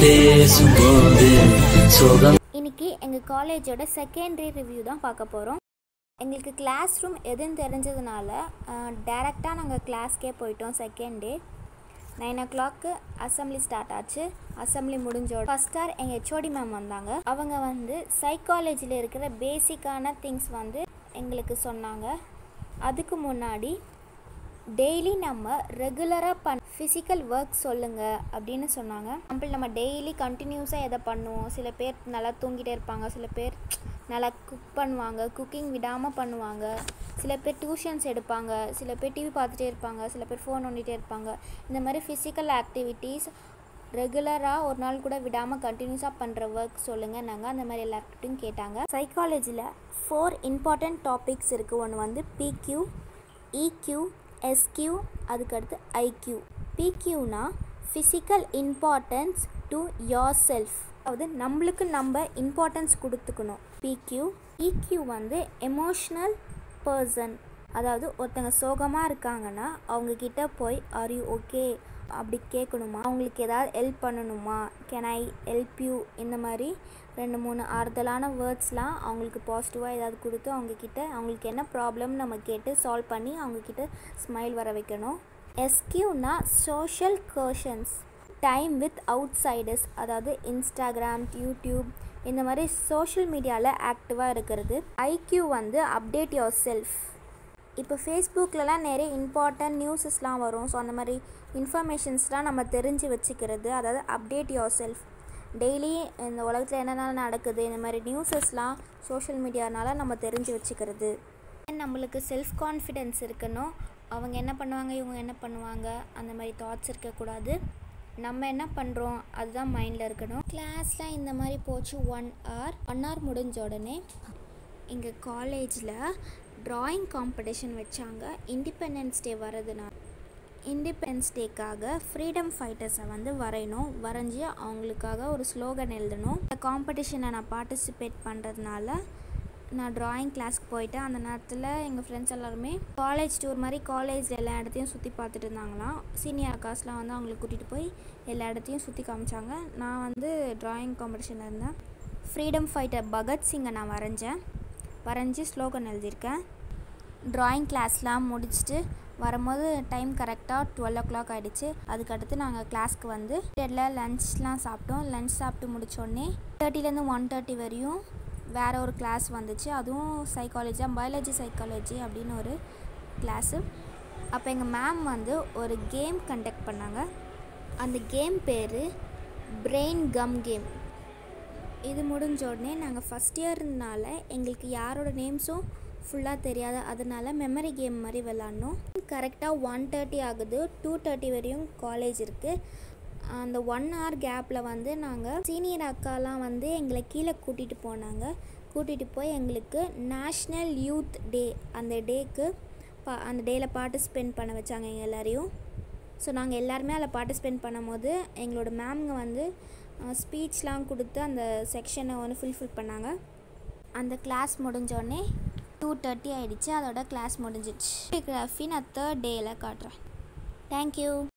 பேசும்போது சோகம் இன்னைக்கு எங்கள் காலேஜோட செகண்டரி ரிவ்யூ தான் பார்க்க போகிறோம் எங்களுக்கு கிளாஸ் ரூம் எதுன்னு தெரிஞ்சதுனால டேரெக்டாக நாங்கள் கிளாஸ்க்கே போயிட்டோம் second day nine o'clock assembly start ஆச்சு அசம்பிளி முடிஞ்சோட ஃபஸ்ட் ஆர் எங்கள் ஹெச்ஓடி மேம் வந்தாங்க அவங்க வந்து சைக்காலஜியில் இருக்கிற பேசிக்கான திங்ஸ் வந்து எங்களுக்கு சொன்னாங்க அதுக்கு முன்னாடி டெய்லி நம்ம ரெகுலராக பண் ஃபிசிக்கல் ஒர்க் சொல்லுங்கள் அப்படின்னு சொன்னாங்க எக்ஸாம்பிள் நம்ம டெய்லி கண்டினியூஸாக எதை பண்ணுவோம் சில பேர் நல்லா தூங்கிட்டே இருப்பாங்க சில பேர் நல்லா குக் பண்ணுவாங்க குக்கிங் விடாமல் பண்ணுவாங்க சில பேர் டியூஷன்ஸ் எடுப்பாங்க சில பேர் டிவி பார்த்துட்டே இருப்பாங்க சில பேர் ஃபோன் நோண்டிகிட்டே இருப்பாங்க இந்த மாதிரி ஃபிசிக்கல் ஆக்டிவிட்டீஸ் ரெகுலராக ஒரு நாள் கூட விடாமல் கண்டினியூஸாக பண்ணுற ஒர்க் சொல்லுங்கள் நாங்கள் அந்த மாதிரி எல்லார்கிட்டையும் கேட்டாங்க சைக்காலஜியில் ஃபோர் இம்பார்ட்டண்ட் டாபிக்ஸ் இருக்குது ஒன்று வந்து பிக்யூ இக்யூ எஸ்கியூ அதுக்கடுத்து ஐக்யூ பிக்யூனா physical importance to your self அதாவது நம்மளுக்கு நம்ம இம்பார்ட்டன்ஸ் கொடுத்துக்கணும் பிக்யூ இக்யூ வந்து எமோஷ்னல் பர்சன் அதாவது ஒருத்தங்க சோகமாக இருக்காங்கன்னா அவங்கக்கிட்ட போய் ஆர் யூ ஓகே அப்படி கேட்கணுமா அவங்களுக்கு ஏதாவது ஹெல்ப் பண்ணணுமா கேன் ஐ ஹெல்ப் யூ இந்த மாதிரி ரெண்டு மூணு ஆறுதலான வேர்ட்ஸ்லாம் அவங்களுக்கு பாசிட்டிவாக ஏதாவது கொடுத்து அவங்கக்கிட்ட அவங்களுக்கு என்ன ப்ராப்ளம் நம்ம கேட்டு சால்வ் பண்ணி அவங்கக்கிட்ட ஸ்மைல் வர வைக்கணும் எஸ்கியூனா social quotients time with outsiders அதாவது இன்ஸ்டாகிராம் யூடியூப் இந்த மாதிரி சோஷியல் மீடியாவில் ஆக்டிவாக இருக்கிறது ஐக்யூ வந்து அப்டேட் யோர் செல்ஃப் இப்போ ஃபேஸ்புக்கிலலாம் நிறைய இம்பார்ட்டன்ட் நியூஸஸ்லாம் வரும் ஸோ அந்த மாதிரி இன்ஃபர்மேஷன்ஸ்லாம் நம்ம தெரிஞ்சு வச்சுக்கிறது அதாவது அப்டேட் யோர் செல்ஃப் டெய்லி இந்த உலகத்தில் என்னென்ன நடக்குது இந்த மாதிரி நியூஸஸ்லாம் சோஷியல் மீடியானால நம்ம தெரிஞ்சு வச்சுக்கிறது நம்மளுக்கு செல்ஃப் கான்ஃபிடென்ஸ் இருக்கணும் அவங்க என்ன பண்ணுவாங்க இவங்க என்ன பண்ணுவாங்க அந்த மாதிரி தாட்ஸ் இருக்கக்கூடாது நம்ம என்ன பண்ணுறோம் அதுதான் மைண்டில் இருக்கணும் கிளாஸில் இந்த மாதிரி போச்சு ஒன் ஹவர் ஒன் ஹவர் முடிஞ்ச உடனே எங்கள் காலேஜில் ட்ராயிங் காம்படிஷன் வச்சாங்க இண்டிபெண்டன்ஸ் டே வரதுனால இண்டிபெண்டன்ஸ் டேக்காக ஃப்ரீடம் ஃபைட்டர்ஸை வந்து வரையணும் வரைஞ்சி அவங்களுக்காக ஒரு ஸ்லோகன் எழுதணும் இந்த காம்படிஷனை நான் பார்ட்டிசிபேட் பண்ணுறதுனால நான் ட்ராயிங் கிளாஸ்க்கு போயிட்டேன் அந்த நேரத்தில் எங்கள் ஃப்ரெண்ட்ஸ் எல்லாருமே காலேஜ் டூர் மாதிரி காலேஜில் எல்லா இடத்தையும் சுற்றி பார்த்துட்டு இருந்தாங்களாம் சீனியர் அக்காஸ்லாம் வந்து அவங்களுக்கு கூட்டிகிட்டு போய் எல்லா இடத்தையும் சுற்றி காமிச்சாங்க நான் வந்து ட்ராயிங் காம்படிஷனில் இருந்தேன் ஃப்ரீடம் ஃபைட்டர் பகத்சிங்கை நான் வரைஞ்சேன் வரைஞ்சி ஸ்லோகன் எழுதியிருக்கேன் ட்ராயிங் கிளாஸ்லாம் முடிச்சுட்டு வரும்போது டைம் கரெக்டாக டுவெல் ஓ கிளாக் ஆகிடுச்சு அதுக்கடுத்து நாங்கள் கிளாஸ்க்கு வந்து பீரியடில் லன்ச்லாம் சாப்பிட்டோம் லன்ச் சாப்பிட்டு முடித்தோடனே தேர்ட்டிலேருந்து ஒன் தேர்ட்டி வரையும் வேறு ஒரு கிளாஸ் வந்துச்சு அதுவும் சைக்காலஜி பயாலஜி சைக்காலஜி அப்படின்னு ஒரு கிளாஸு அப்போ எங்கள் மேம் வந்து ஒரு கேம் கண்டக்ட் பண்ணாங்க அந்த கேம் பேர் பிரெயின் கம் கேம் இது முடிஞ்ச உடனே நாங்கள் ஃபஸ்ட் இயர்னால எங்களுக்கு யாரோட நேம்ஸும் ஃபுல்லாக தெரியாது அதனால மெமரி கேம் மாதிரி விளாட்னோம் கரெக்டாக ஒன் தேர்ட்டி ஆகுது டூ தேர்ட்டி வரையும் காலேஜ் இருக்குது அந்த ஒன் ஹவர் கேப்பில் வந்து நாங்கள் சீனியர் அக்காலாம் வந்து எங்களை கீழே கூட்டிகிட்டு போனாங்க கூட்டிகிட்டு போய் எங்களுக்கு நேஷ்னல் யூத் டே அந்த டேக்கு பா அந்த டேயில் பார்ட்டிசிபேட் பண்ண வச்சாங்க எங்கள் எல்லோரையும் ஸோ நாங்கள் எல்லாருமே அதில் பார்ட்டிசிபேட் பண்ணும்போது எங்களோட மேம்ங்க வந்து ஸ்பீச்லாம் கொடுத்து அந்த செக்ஷனை வந்து ஃபுல்ஃபில் பண்ணாங்க அந்த கிளாஸ் முடிஞ்சோடனே டூ தேர்ட்டி ஆகிடுச்சு அதோட கிளாஸ் முடிஞ்சிடுச்சு ஃபோட்டோகிராஃபி நான் தேர்ட் டேயில் காட்டுறேன் தேங்க்யூ